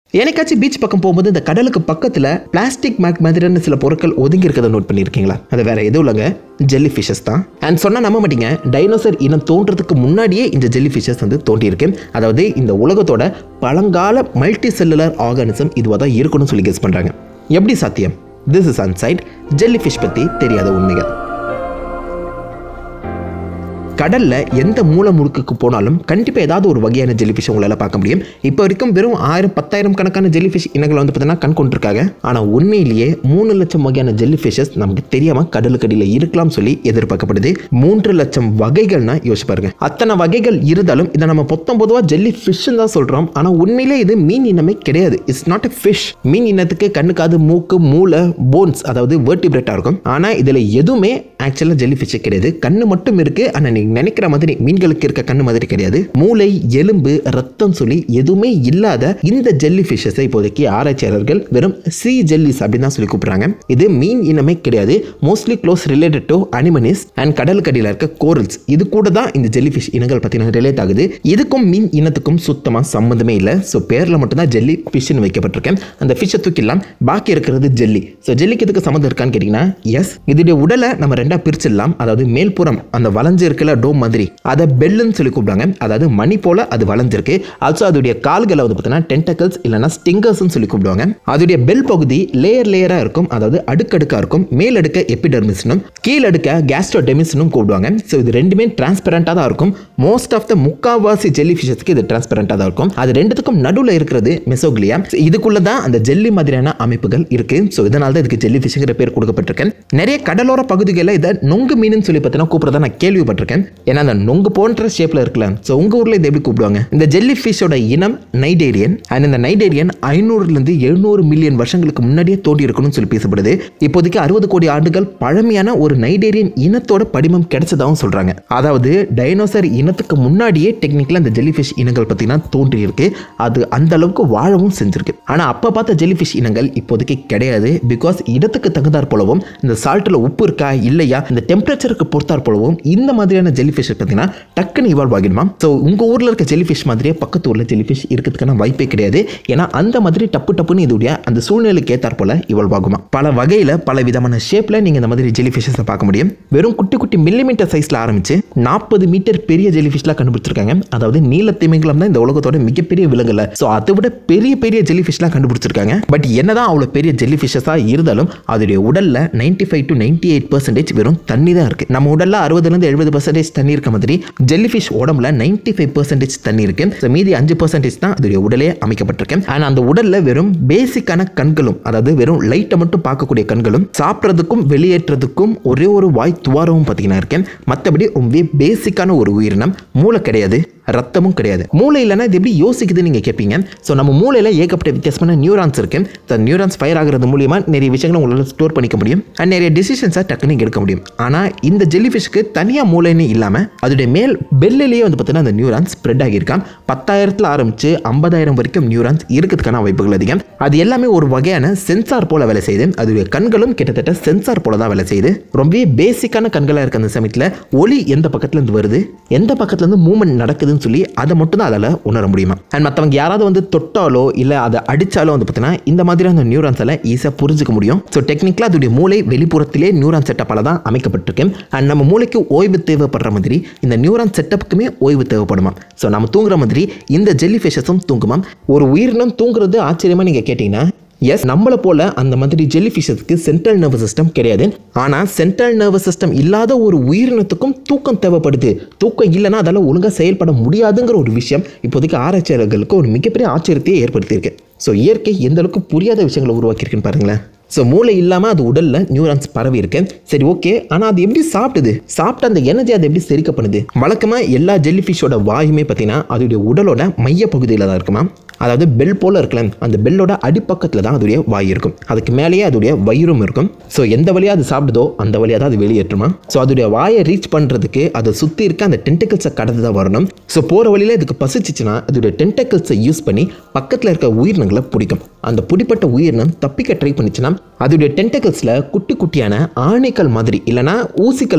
எனக்காச்சும் beach பக்கம் போகும்போது இந்த கடலுக்கு பக்கத்தில் பிளாஸ்டிக் மேக் மாதிரியான சில பொருட்கள் ஒதுங்கி இருக்கிறத நோட் பண்ணியிருக்கீங்களா அது வேற எதுவும் இல்லைங்க ஜெல்லி ஃபிஷஸ் தான் அண்ட் சொன்னால் நம்ப மாட்டீங்க டைனோசர் இனம் தோன்றதுக்கு முன்னாடியே இந்த ஜெல்லி ஃபிஷஸ் வந்து தோன்றியிருக்கு அதாவது இந்த உலகத்தோட பழங்கால மல்டி செல்லுலர் ஆர்கானிசம் இதுவாக தான் இருக்கணும்னு சொல்லி கெஸ் பண்ணுறாங்க எப்படி சாத்தியம் this is unsaid jellyfish பற்றி தெரியாத உண்மைகள் கடல்ல எந்த மூல முடுக்குக்கு போனாலும் கண்டிப்பாக ஏதாவது ஒரு வகையான ஜெல்லி ஃபிஷ் உங்களால் பார்க்க முடியும் இப்போ வரைக்கும் வெறும் ஆயிரம் பத்தாயிரம் கணக்கான ஜெல்லி ஃபிஷ் இனங்களை வந்து பார்த்தீங்கன்னா கண் கொண்டிருக்காங்க ஆனால் உண்மையிலேயே மூணு லட்சம் வகையான ஜெல்லி ஃபிஷஸ் நமக்கு தெரியாமல் கடலுக்கடியில் இருக்கலாம் சொல்லி எதிர்பார்க்கப்படுது மூன்று லட்சம் வகைகள்னா யோசிச்சு பாருங்க அத்தனை வகைகள் இருந்தாலும் இதை நம்ம பொத்தம் பொதுவாக ஜெல்லி ஃபிஷ்ன்னு தான் சொல்கிறோம் ஆனால் உண்மையிலே இது மீன் இனமே கிடையாது இட்ஸ் நாட் எ ஃபிஷ் மீன் இனத்துக்கு கண்ணு காது மூக்கு மூளை போன்ஸ் அதாவது வேர்டிபிரேட்டாக இருக்கும் ஆனால் இதில் எதுவுமே ஆக்சுவலாக ஜெல்லி ஃபிஷ்ஷே கிடையாது கண்ணு மட்டும் இருக்கு ஆனால் நீங்கள் நினைக்கிற மாதிரி மீன்களுக்கு இருக்க கண்ணு மாதிரி கிடையாது மூளை எலும்பு ரத்தம் சொல்லி எதுவுமே இல்லாத இந்த ஜெல்லி ஃபிஷ்ஷஸை இப்போதைக்கு ஆராய்ச்சியாளர்கள் வெறும் சி ஜெல்லிஸ் அப்படின்னு தான் சொல்லி கூப்பிடுறாங்க இது மீன் இனமே கிடையாது mostly close related to anemones and கடலுக்கடியில் இருக்க கோரல்ஸ் இது கூட தான் இந்த ஜெல்லி ஃபிஷ் இனங்கள் பார்த்தீங்கன்னா ரிலேட் ஆகுது இதுக்கும் மீன் இனத்துக்கும் சுத்தமாக சம்மந்தமே இல்லை ஸோ பேரில் மட்டும்தான் ஜெல்லி ஃபிஷ்னு வைக்கப்பட்டிருக்கேன் அந்த ஃபிஷ்ஷை தூக்கிடலாம் பாக்கி இருக்கிறது ஜெல்லி ஸோ ஜெல்லிக்கு இதுக்கு சம்மந்தம் இருக்கான்னு கேட்டிங்கன்னா எஸ் இதோடைய உடலை நம்ம ரெண்டாக பிரிச்சிடலாம் அதாவது மேல்புறம் அந்த வளைஞ்சு இருக்கல டோம் மாதிரி அதை பெல்லுன்னு சொல்லி கூப்பிடுவாங்க அதாவது மணி போல அது வளைஞ்சிருக்கு ஆல்சோ அதோடைய கால்களை வந்து பார்த்தீங்கன்னா டென்டக்கல்ஸ் இல்லைனா ஸ்டிங்கர்ஸ்னு சொல்லி கூப்பிடுவாங்க அதோடைய பெல் பகுதி லேயர் லேயராக இருக்கும் அதாவது அடுக்கடுக்காக இருக்கும் மேல் அடுக்க எபிடெர்மிஸ்னும் கீழ் அடுக்க கேஸ்ட்ரோடெமிஸ்னும் கூப்பிடுவாங்க ஸோ இது ரெண்டுமே டிரான்ஸ்பரண்டாக தான் இருக்கும் மோஸ்ட் ஆஃப் த முக்காவாசி ஜெல்லி ஃபிஷஸ்க்கு இது டிரான்ஸ்பரண்டாக தான் இருக்கும் அது ரெண்டுத்துக்கும் நடுவில் இருக்கிறது மெசோக்லியா இதுக்குள்ள தான் அந்த ஜெல்லி மாதிரியான அமைப்புகள் இருக்கு ஸோ இதனால தான் இதுக்கு ஜெல்லி ஃபிஷ்ங்கிற பேர் கொடுக்கப்பட்டிருக்கேன் நிறைய கடலோர பகுதிகளில் இதை நொங்கு மீன் சொல்லி பார்த்தீங்கன்னா கூப்பிட்றதா நான் கேள்விப்பட்டிருக்கேன் ஏன்னா அந்த நொங்கு போன்ற ஷேப்பில் இருக்கலாம் ஸோ உங்கள் ஊரில் இது எப்படி கூப்பிடுவாங்க இந்த ஜெல்லி ஃபிஷோட இனம் நைடேரியன் அண்ட் இந்த நைடேரியன் ஐநூறுலேருந்து எழுநூறு மில்லியன் வருஷங்களுக்கு முன்னாடியே தோண்டி இருக்கணும்னு சொல்லி பேசப்படுது இப்போதைக்கு அறுபது கோடி ஆண்டுகள் பழமையான ஒரு நைடேரியன் இனத்தோட படிமம் கிடைச்சதாகவும் சொல்கிறாங்க அதாவது டைனோசர் இனத்துக்கு முன்னாடியே டெக்னிக்கலாக இந்த ஜெல்லி ஃபிஷ் இனங்கள் பார்த்தீங்கன்னா தோன்றி இருக்கு அது அந்த அளவுக்கு வாழவும் செஞ்சிருக்கு ஆனால் அப்போ பார்த்த ஜெல்லி ஃபிஷ் இனங்கள் இப்போதைக்கு கிடையாது பிகாஸ் இடத்துக்கு தகுந்தாற் போலவும் இந்த சால்ட்டில் உப்பு இருக்கா இல்லையா இந்த டெம்பரேச்சருக்கு பொறுத்தாற் போலவும் இந்த மாதிரியான ஜெல்லி ஃபிஷ் பார்த்தீங்கன்னா டக்குன்னு இவால்வ் ஆகிடுமா ஸோ உங்கள் ஊரில் இருக்க ஜெல்லி ஃபிஷ் மாதிரியே பக்கத்து ஊரில் ஜெல்லி ஃபிஷ் இருக்கிறதுக்கான வாய்ப்பே கிடையாது ஏன்னா அந்த மாதிரி டப்பு டப்புன்னு இதோடைய அந்த சூழ்நிலைக்கு ஏற்றாற் போல இவால்வ் ஆகுமா பல வகையில் பல விதமான ஷேப்பில் நீங்கள் இந்த மாதிரி ஜெல்லி ஃபிஷஸை பார்க்க முடியும் வெறும் குட்டி குட்டி மில்லிமீட்டர் சைஸில் ஆரம்பிச்சு நாற்பது மீட்டர் பெரிய ஜெல்லி ஃபிஷ்லாம் கண்டுபிடிச்சிருக்காங்க அதாவது நீல திமிங்கலம் தான் இந்த உலகத்தோட மிகப்பெரிய விலங்குல ஸோ அதை விட பெரிய பெரிய ஜெல்லி ஃபிஷ்லாம் கண்டுபிடிச்சிருக்காங்க பட் என்னதான் அவ்வளோ பெரிய ஜெல்லி ஃபிஷஸாக இருந்தாலும் அதோடைய உடலில் ninety five to ninety eight percentage வெறும் தண்ணி தான் இருக்கு நம்ம உடல்ல அறுபதுலேருந்து எழுபது பர்சன்டேஜ் தண்ணி இருக்க மாதிரி ஜெல்லி ஃபிஷ் உடம்புல நைன்டி ஃபைவ் பர்சன்டேஜ் தண்ணி இருக்கு ஸோ மீதி அஞ்சு பர்சன்டேஜ் தான் அதோடைய உடலே அமைக்கப்பட்டிருக்கு அண்ட் அந்த உடல்ல வெறும் பேசிக்கான கண்களும் அதாவது வெறும் லைட்டை மட்டும் பார்க்கக்கூடிய கண்களும் சாப்பிட்றதுக்கும் வெளியேற்றதுக்கும் ஒரே ஒரு வாய் துவாரமும் பார்த்தீங்கன்னா இருக்கேன் மற்றபடி ரொம்ப பேசிக்கான ஒரு உயிரினம் மூளை கிடையாது ரத்தமும் கிடையாது மூளை இல்லைன்னா இது எப்படி யோசிக்குதுன்னு நீங்கள் கேட்பீங்க ஸோ நம்ம மூளையில் ஏகப்பட்ட வித்தியாசமான நியூரான்ஸ் இருக்கு ஸோ நியூரான்ஸ் ஃபயர் ஆகிறது மூலியமா நிறைய விஷயங்களை உங்களால் ஸ்டோர் பண்ணிக்க முடியும் அண்ட் நிறைய டிசிஷன்ஸை டக்குன்னு எடுக்க முடியும் ஆனால் இந்த ஜெல்லி ஃபிஷ்க்கு தனியாக மூளைன்னு இல்லாமல் அதோடைய மேல் பெல்லிலேயே வந்து பார்த்தீங்கன்னா அந்த நியூரான்ஸ் ஸ்ப்ரெட் ஆகியிருக்கான் பத்தாயிரத்தில் ஆரம்பிச்சு ஐம்பதாயிரம் வரைக்கும் நியூரான்ஸ் இருக்கிறதுக்கான வாய்ப்புகள் அதிகம் அது எல்லாமே ஒரு வகையான சென்சார் போல வேலை செய்யுது அதோடைய கண்களும் கிட்டத்தட்ட சென்சார் போல தான் வேலை செய்யுது ரொம்பவே பேசிக்கான கண்களாக இருக்க அந்த சமயத்தில் ஒளி எந்த பக்கத்துலேருந்து வருது எந்த பக்கத்துலேருந்து மூவ்மெண்ட் நடக்குதுன்னு சொல்லி அதை மட்டும் தான் அதில் உணர முடியுமா அண்ட் மற்றவங்க யாராவது வந்து தொட்டாலோ இல்லை அதை அடித்தாலோ வந்து பார்த்தீங்கன்னா இந்த மாதிரியான நியூரான்ஸ் எல்லாம் ஈஸியாக புரிஞ்சுக்க முடியும் ஸோ டெக்னிக்கலாக அதோடைய மூளை வெளிப்புறத்திலே நியூரான் செட்டப்பால் தான் அமைக்கப்பட்டிருக்கு அண்ட் நம்ம மூளைக்கு ஓய்வு தேவைப்படுற மாதிரி இந்த நியூரான் செட்டப்புக்குமே ஓய்வு தேவைப்படுமா ஸோ நம்ம தூங்குற மாதிரி இந்த ஜெல்லி ஃபிஷஸும் தூங்குமாம் ஒரு உயிரினம் தூங்குறது ஆச்சரியமாக நீங்கள் கேட்டிங்கன்னா எஸ் நம்மளை போல அந்த மாதிரி ஜெல்லி ஃபிஷஸ்க்கு சென்ட்ரல் நர்வஸ் சிஸ்டம் கிடையாது ஆனால் சென்ட்ரல் நர்வஸ் சிஸ்டம் இல்லாத ஒரு உயிரினத்துக்கும் தூக்கம் தேவைப்படுது தூக்கம் இல்லைன்னா அதால் ஒழுங்காக செயல்பட முடியாதுங்கிற ஒரு விஷயம் இப்போதைக்கு ஆராய்ச்சியாளர்களுக்கு ஒரு மிகப்பெரிய ஆச்சரியத்தையே ஏற்படுத்தியிருக்கு ஸோ இயற்கை எந்த அளவுக்கு புரியாத விஷயங்களை உருவாக்கியிருக்குன்னு பாருங்களேன் ஸோ மூளை இல்லாமல் அது உடலில் நியூரான்ஸ் பரவி இருக்கு சரி ஓகே ஆனால் அது எப்படி சாப்பிடுது சாப்பிட்ட அந்த எனர்ஜி அதை எப்படி செரிக்க பண்ணுது வழக்கமாக எல்லா ஜெல்லி ஃபிஷ்ஷோட வாயுமே பார்த்தீங்கன்னா அதோடைய உடலோட மைய பகுதியில் தான் இருக்குமா அதாவது பெல் போல் இருக்கலாம் அந்த பெல்லோட அடிப்பக்கத்தில் தான் அதோடைய வாய் இருக்கும் அதுக்கு மேலேயே அதோடைய வயிறும் இருக்கும் ஸோ எந்த வழியாக அது சாப்பிடுதோ அந்த வழியாக தான் அது வெளியேற்றுமா ஸோ அதோடைய வாயை ரீச் பண்ணுறதுக்கு அதை சுற்றி இருக்க அந்த டென்டிக்கல்ஸை கடந்து தான் வரணும் ஸோ போகிற வழியில் இதுக்கு பசிச்சுச்சுன்னா அதோடைய டென்டக்கிள்ஸை யூஸ் பண்ணி பக்கத்தில் இருக்க உயிரினங்களை பிடிக்கும் அந்த பிடிப்பட்ட உயிரினம் தப்பிக்க ட்ரை பண்ணிச்சுன்னா அதோடைய டென்டக்கிள்ஸில் குட்டி குட்டியான ஆணைக்கல் மாதிரி இல்லைனா ஊசிக்கல் மாதிரி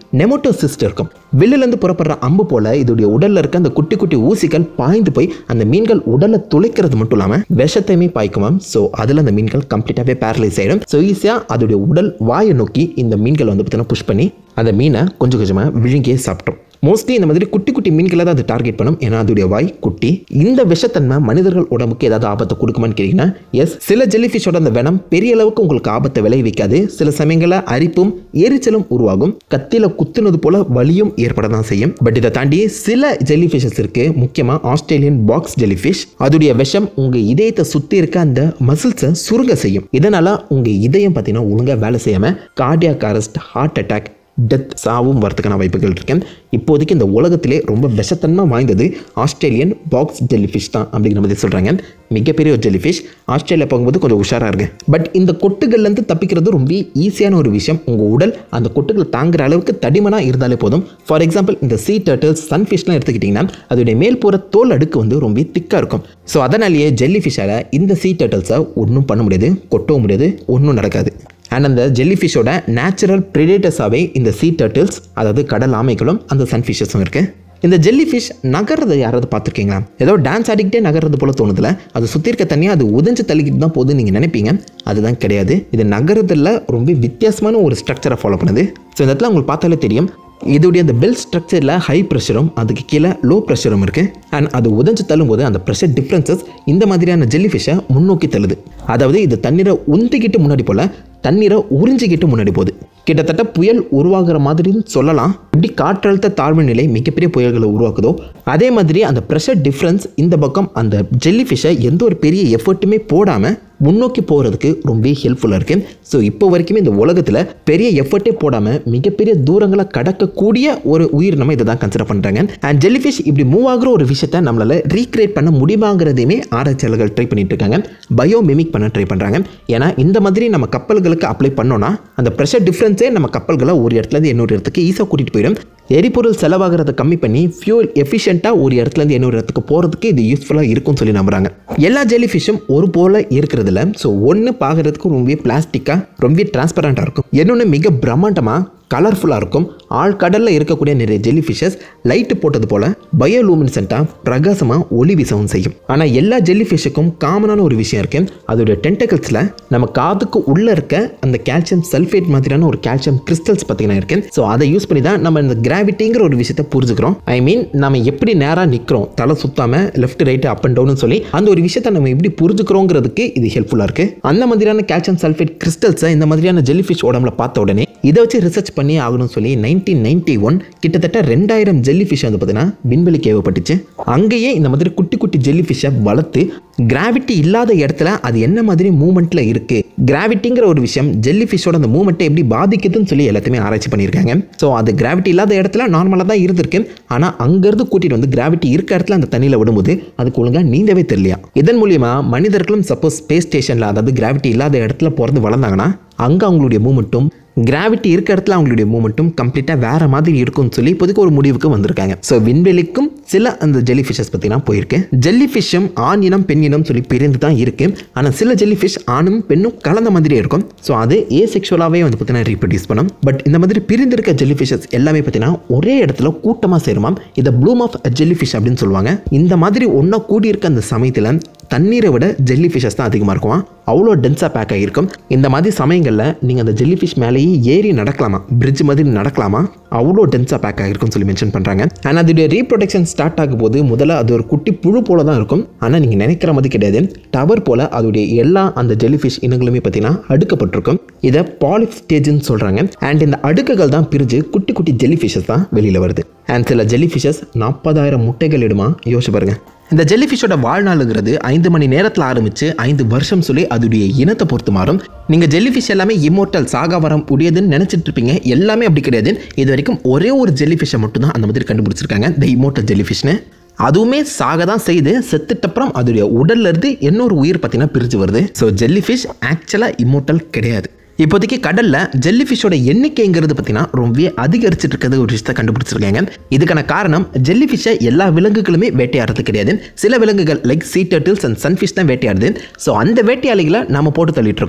நெமோட்டோசிஸ்ட் இருக்கும் வில்லிலேருந்து புறப்படுற அம்பு போல இதோடைய உடல்ல இருக்க அந்த குட்டி குட்டி ஊசிகள் பாய்ந்து போய் அந்த மீன்கள் உடலை துளைக்கிறது மட்டும் இல்லாமல் விஷத்தையுமே பாய்க்குமாம் ஸோ அதில் அந்த மீன்கள் கம்ப்ளீட்டாகவே பேரலைஸ் ஆகிடும் ஸோ ஈஸியாக அதோடைய உடல் வாயை நோக்கி இந்த மீன்கள் வந்து பார்த்தீங்கன்னா புஷ் பண்ணி அந்த மீனை கொஞ்சம் கொஞ்சமாக விழுங்கியே சாப்பிட்டோம் மோஸ்ட்லி இந்த மாதிரி குட்டி குட்டி மீன்களை தான் அது டார்கெட் பண்ணும் ஏன்னா அதோடைய வாய் குட்டி இந்த விஷத்தன்மை மனிதர்கள் உடம்புக்கு ஏதாவது ஆபத்தை கொடுக்குமான்னு கேட்டிங்கன்னா எஸ் சில ஜெல்லிஃபிஷோட அந்த வெனம் பெரிய அளவுக்கு உங்களுக்கு ஆபத்தை விளைவிக்காது சில சமயங்களில் அரிப்பும் எரிச்சலும் உருவாகும் கத்தியில் குத்துனது போல வலியும் ஏற்பட தான் செய்யும் பட் இதை தாண்டி சில ஜெல்லிஃபிஷஸ் இருக்கு முக்கியமாக ஆஸ்திரேலியன் பாக்ஸ் ஜெல்லிஃபிஷ் அதோடைய விஷம் உங்கள் இதயத்தை சுற்றி இருக்க அந்த மசில்ஸை சுருங்க செய்யும் இதனால உங்கள் இதயம் பார்த்தீங்கன்னா ஒழுங்காக வேலை செய்யாமல் cardiac arrest heart attack death சாவும் வரதுக்கான வாய்ப்புகள் இருக்கேன் இப்போதைக்கு இந்த உலகத்திலே ரொம்ப விஷத்தன்மை வாய்ந்தது ஆஸ்திரேலியன் பாக்ஸ் ஜெல்லிஃபிஷ் தான் அப்படிங்கிற மாதிரி சொல்கிறாங்க மிகப்பெரிய ஒரு ஜெல்லிஃபிஷ் ஆஸ்திரேலியா போகும்போது கொஞ்சம் உஷாராக இருங்க பட் இந்த கொட்டுகள்லேருந்து தப்பிக்கிறது ரொம்ப ஈஸியான ஒரு விஷயம் உங்கள் உடல் அந்த கொட்டுகள் தாங்குற அளவுக்கு தடிமனாக இருந்தாலே போதும் ஃபார் எக்ஸாம்பிள் இந்த சீ டர்ட்டில்ஸ் சன்ஃபிஷ்லாம் எடுத்துக்கிட்டிங்கன்னா அதோடைய மேல் போகிற தோல் அடுக்கு வந்து ரொம்ப திக்காக இருக்கும் ஸோ அதனாலேயே ஜெல்லிஃபிஷால் இந்த சீ டர்ட்டில்ஸை ஒன்றும் பண்ண முடியாது கொட்டவும் முடியாது ஒன்றும் நடக்காது அண்ட் அந்த ஜெல்லிஃபிஷோட நேச்சுரல் ப்ரிடேட்டர்ஸாகவே இந்த சீ டர்ட்டில்ஸ் அதாவது கடல் ஆமைகளும் அந்த சன்ஃபிஷஸும் இருக்குது இந்த ஜெல்லிஃபிஷ் நகர்றதை யாராவது பார்த்துருக்கீங்களா ஏதோ டான்ஸ் ஆடிக்கிட்டே நகர்றது போல தோணுதுல அது சுற்றி இருக்க தண்ணியாக அது உதஞ்சு தள்ளிக்கிட்டு தான் போகுதுன்னு நீங்கள் நினைப்பீங்க அதுதான் கிடையாது இது நகரத்தில் ரொம்ப வித்தியாசமான ஒரு ஸ்ட்ரக்சரை ஃபாலோ பண்ணுது ஸோ இந்த இடத்துல உங்களுக்கு பார்த்தாலே தெரியும் இதோடைய அந்த பெல் ஸ்ட்ரக்சரில் ஹை ப்ரெஷரும் அதுக்கு கீழே லோ ப்ரெஷரும் இருக்குது அண்ட் அது உதஞ்சு தள்ளும்போது அந்த ப்ரெஷர் டிஃப்ரென்சஸ் இந்த மாதிரியான ஜெல்லிஃபிஷை முன்னோக்கி தள்ளுது அதாவது இது தண்ணீரை உந்திக்கிட்டு முன்னாடி போல் தண்ணீரை உறிஞ்சிக்கிட்டு முன்னாடி போகுது கிட்டத்தட்ட புயல் உருவாகிற மாதிரின்னு சொல்லலாம் இப்படி காற்றழுத்த தாழ்வு நிலை மிகப்பெரிய புயல்களை உருவாக்குதோ அதே மாதிரி அந்த ப்ரெஷர் டிஃப்ரென்ஸ் இந்த பக்கம் அந்த ஜெல்லிஃபிஷை எந்த ஒரு பெரிய எஃபர்ட்டுமே போடாமல் முன்னோக்கி போகிறதுக்கு ரொம்ப ஹெல்ப்ஃபுல்லாக இருக்குது ஸோ இப்போ வரைக்குமே இந்த உலகத்தில் பெரிய எஃபர்ட்டே போடாமல் மிகப்பெரிய தூரங்களை கடக்கக்கூடிய ஒரு உயிரினமாக இதை தான் கன்சிடர் பண்ணுறாங்க அண்ட் ஜெல்லிஃபிஷ் இப்படி மூவ் ஆகிற ஒரு விஷயத்தை நம்மளால் ரீக்ரியேட் பண்ண முடியுமாங்கிறதையுமே ஆராய்ச்சியாளர்கள் ட்ரை பண்ணிட்டு இருக்காங்க பயோ மிமிக் பண்ண ட்ரை பண்ணுறாங்க ஏன்னா இந்த மாதிரி நம்ம கப்பல்களுக்கு அப்ளை பண்ணோன்னா அந்த ப்ரெஷர் டிஃப்ரென்ஸே நம்ம கப்பல்களை ஒரு இடத்துலேருந்து இன்னொரு இடத்துக்கு ஈஸியாக கூட்டிகிட்டு போயிடும் எரிபொருள் செலவாகிறத கம்மி பண்ணி ஃபியூல் எஃபிஷியண்ட்டாக ஒரு இடத்துலேருந்து இன்னொரு இடத்துக்கு போகிறதுக்கு இது யூஸ்ஃபுல்லாக இருக்கும்னு சொல்லி நம்புறாங்க எல்லா ஜெல்லி ஃபிஷ்ஷும் ஒரு போல் இருக்கிறதுல ஸோ ஒன்று பார்க்குறதுக்கு ரொம்ப பிளாஸ்டிக்காக ரொம்ப டிரான்ஸ்பரண்ட்டாக இருக்கும் இன்னொன்று மிக பிரம்மாண்டமாக கலர்ஃபுல்லாக இருக்கும் ஆழ்கடலில் இருக்கக்கூடிய நிறைய ஜெல்லி ஃபிஷஸ் லைட்டு போட்டது போல் பயோலூமினசென்ட்டாக பிரகாசமாக ஒளி வீசவும் செய்யும் ஆனால் எல்லா ஜெல்லி ஃபிஷ்ஷுக்கும் காமனான ஒரு விஷயம் இருக்குது அதோடைய டென்டக்கல்ஸில் நம்ம காதுக்கு உள்ளே இருக்க அந்த கால்சியம் சல்ஃபேட் மாதிரியான ஒரு கால்சியம் கிறிஸ்டல்ஸ் பார்த்தீங்கன்னா இருக்கு ஸோ அதை யூஸ் பண்ணி தான் நம்ம இந்த கிராவிட்டிங்கிற ஒரு விஷயத்தை புரிஞ்சுக்கிறோம் ஐ மீன் நம்ம எப்படி நேராக நிற்கிறோம் தலை சுத்தாமல் லெஃப்ட் ரைட்டு அப் அண்ட் டவுன்னு சொல்லி அந்த ஒரு விஷயத்தை நம்ம எப்படி புரிஞ்சுக்கிறோங்கிறதுக்கு இது ஹெல்ப்ஃபுல்லாக இருக்குது அந்த மாதிரியான கால்சியம் சல்ஃபேட் கிறிஸ்டல்ஸை இந்த மாதிரியான ஜெல்லி ஃபிஷ் உடம்புல பார்த்த உடனே இதை வச்சு ரிசர்ச் பண்ணி ஆகணும்னு சொல்லி நைன்டீன் நைன்டி ஒன் கிட்டத்தட்ட ரெண்டாயிரம் ஜெல்லி ஃபிஷ் வந்து பார்த்தீங்கன்னா விண்வெளிக்கு ஏவப்பட்டுச்சு அங்கேயே இந்த மாதிரி குட்டி குட்டி ஜெல்லி ஃபிஷ்ஷை வளர்த்து கிராவிட்டி இல்லாத இடத்துல அது என்ன மாதிரி மூமெண்ட்டில் இருக்குது கிராவிட்டிங்கிற ஒரு விஷயம் ஜெல்லி ஃபிஷ்ஷோட அந்த மூமெண்ட்டை எப்படி பாதிக்குதுன்னு சொல்லி எல்லாத்தையுமே ஆராய்ச்சி பண்ணியிருக்காங்க ஸோ அது கிராவிட்டி இல்லாத இடத்துல நார்மலாக தான் இருந்திருக்கு ஆனால் அங்கேருந்து கூட்டிகிட்டு வந்து கிராவிட்டி இருக்க இடத்துல அந்த தண்ணியில் விடும்போது அதுக்கு ஒழுங்காக நீந்தவே தெரியலையா இதன் மூலியமா மனிதர்களும் சப்போஸ் ஸ்பேஸ் ஸ்டேஷனில் அதாவது கிராவிட்டி இல்லாத இடத்துல பிறந்து வளர்ந்தாங்கன்னா அங்கே அவங்களுடைய மூமெண்ட்டும் கிராவிட்டி இருக்க இடத்துல அவங்களுடைய மூமெண்ட்டும் கம்ப்ளீட்டாக வேற மாதிரி இருக்கும்னு சொல்லி இப்போதைக்கு ஒரு முடிவுக்கு வந்திருக்காங்க ஸோ விண்வெளிக்கும் சில அந்த ஜெல்லி ஃபிஷஸ் பார்த்தீங்கன்னா போயிருக்கு ஜெல்லி ஃபிஷ்ஷும் ஆண் இனம் பெண் இனம் சொல்லி பிரிந்து தான் இருக்கு ஆனால் சில ஜெல்லி ஃபிஷ் ஆணும் பெண்ணும் கலந்த மாதிரியே இருக்கும் ஸோ அது ஏ செக்ஷுவலாகவே வந்து பார்த்தீங்கன்னா ரீப்ரொடியூஸ் பண்ணும் பட் இந்த மாதிரி பிரிந்திருக்க ஜெல்லி ஃபிஷஸ் எல்லாமே பார்த்தீங்கன்னா ஒரே இடத்துல கூட்டமாக சேருமாம் இதை ப்ளூம் ஆஃப் ஜெல்லி ஃபிஷ் அப்படின்னு சொல்லுவாங்க இந்த மாதிரி ஒன்றா கூடியிருக்க அந்த சமயத்தில் தண்ணீரை விட ஜெல்லி ஃபிஷஸ் தான் அதிகமாக இருக்கும் அவ்வளோ டென்ஸாக பேக் ஆகியிருக்கும் இந்த மாதிரி சமயங்களில் நீங்கள் அந்த ஜெல்லி ஃபிஷ் மேலேயே ஏறி நடக்கலாமா பிரிட்ஜ் மாதிரி நடக்கலாமா அவ்வளோ டென்ஸாக பேக் ஆகிருக்கும்னு சொல்லி மென்ஷன் பண்ணுறாங்க அண்ட் அதோடைய ரீப்ரொடக்ஷன் ஸ்டார்ட் ஆகும் போது முதல்ல அது ஒரு குட்டி புழு போல தான் இருக்கும் ஆனால் நீங்கள் நினைக்கிற மாதிரி கிடையாது டவர் போல் அதோடைய எல்லா அந்த ஜெல்லி ஃபிஷ் இனங்களுமே பார்த்தீங்கன்னா அடுக்கப்பட்டிருக்கும் இதை பாலிப் ஸ்டேஜ்னு சொல்கிறாங்க அண்ட் இந்த அடுக்குகள் தான் பிரிஞ்சு குட்டி குட்டி ஜெல்லி ஃபிஷஸ் தான் வெளியில் வருது அண்ட் சில ஜெல்லி ஃபிஷஸ் நாற்பதாயிரம் முட்டைகள் இடுமா யோசிச்சு பாருங்க இந்த ஜெல்லி ஃபிஷோட வாழ்நாளுங்கிறது ஐந்து மணி நேரத்தில் ஆரம்பித்து ஐந்து வருஷம் சொல்லி அதோடைய இனத்தை பொறுத்து மாறும் நீங்கள் ஜெல்லி ஃபிஷ் எல்லாமே இம்மோட்டல் சாக வர முடியாதுன்னு நினச்சிட்டு இருப்பீங்க எல்லாமே அப்படி கிடையாது இது வரைக்கும் ஒரே ஒரு ஜெல்லி ஃபிஷ்ஷை மட்டும் தான் அந்த மாதிரி கண்டுபிடிச்சிருக்காங்க த இம்மோட்டல் ஜெல்லி ஃபிஷ்னு அதுவுமே சாக தான் செய்து செத்துட்டப்புறம் அதோடைய உடல்ல இருந்து இன்னொரு உயிர் பார்த்தீங்கன்னா பிரிஞ்சு வருது ஸோ ஜெல்லி ஃபிஷ் ஆக்சுவலாக இம்மோட்டல் கிடையாது இப்போதைக்கு கடலில் ஜெல்லி ஃபிஷ்ஷோட எண்ணிக்கைங்கிறது பார்த்தீங்கன்னா ரொம்ப அதிகரிச்சுட்டு இருக்கிறது ஒரு விஷயத்தை கண்டுபிடிச்சிருக்காங்க இதுக்கான காரணம் ஜெல்லி ஃபிஷ்ஷை எல்லா விலங்குகளுமே வேட்டையாடுறது கிடையாது சில விலங்குகள் like sea turtles and sunfish தான் வேட்டையாடுது ஸோ அந்த வேட்டையாளிகளை நம்ம போட்டு தள்ளிட்டு இருக்கோம்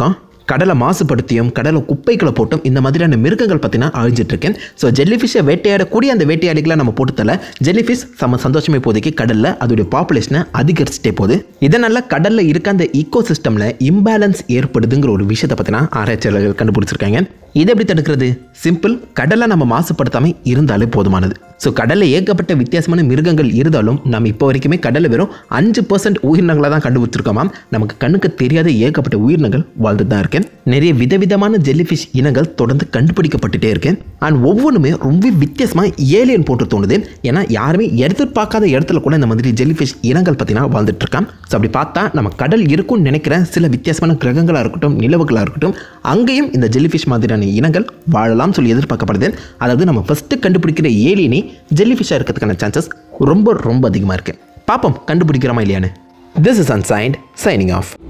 கடலை மாசுபடுத்தியும் கடலை குப்பைகளை போட்டும் இந்த மாதிரியான மிருகங்கள் பார்த்தீங்கன்னா அழிஞ்சிட்டு இருக்கேன் ஸோ ஜெல்லிஃபிஷை வேட்டையாடக்கூடிய அந்த வேட்டையாளிகளை நம்ம போட்டுத்தல ஜெல்லிஃபிஷ் செம்ம சந்தோஷமே இப்போதைக்கு கடலில் அதோடைய பாப்புலேஷனை அதிகரிச்சுட்டே போகுது இதனால் கடலில் இருக்க அந்த ஈகோ சிஸ்டமில் இம்பேலன்ஸ் ஏற்படுதுங்கிற ஒரு விஷயத்தை பார்த்தீங்கன்னா ஆராய்ச்சியாளர்கள் கண்டுபிடிச்சிருக்காங்க இதை எப்படி தடுக்கிறது சிம்பிள் கடலை நம்ம மாசுபடுத்தாமல் இருந்தாலே போதுமானது ஸோ கடலில் ஏகப்பட்ட வித்தியாசமான மிருகங்கள் இருந்தாலும் நம்ம இப்போ வரைக்குமே கடலில் வெறும் அஞ்சு பர்சன்ட் உயிரினங்களை தான் கண்டுபிடிச்சிருக்கோமாம் நமக்கு கண்ணுக்கு தெரியாத ஏகப்பட்ட உயிரினங்கள் வாழ்ந்துட்டு தான் இருக்கேன் நிறைய விதவிதமான ஜெல்லிஃபிஷ் இனங்கள் தொடர்ந்து கண்டுபிடிக்கப்பட்டுட்டே இருக்கேன் அண்ட் ஒவ்வொன்றுமே ரொம்ப வித்தியாசமாக ஏலியன் போட்டு தோணுது ஏன்னா யாருமே எதிர்பார்க்காத இடத்துல கூட இந்த மாதிரி ஜெல்லிஃபிஷ் இனங்கள் பார்த்தீங்கன்னா வாழ்ந்துட்டு இருக்கான் ஸோ அப்படி பார்த்தா நம்ம கடல் இருக்கும்னு நினைக்கிற சில வித்தியாசமான கிரகங்களாக இருக்கட்டும் நிலவுகளாக இருக்கட்டும் அங்கேயும் இந்த ஜெல்லிஃபிஷ் மாதிரியான இனங்கள் வாழலாம் சொல்லி எதிர்பார்க்கப்படுது அதாவது நம்ம ஃபஸ்ட்டு கண்டுபிடிக்கிற ஏலியனே ஜெல்லிஃபிஷ்ஷாக இருக்கிறதுக்கான சான்சஸ் ரொம்ப ரொம்ப அதிகமாக இருக்குது பார்ப்போம் கண்டுபிடிக்கிறோமா இல்லையான்னு this is ancient signing of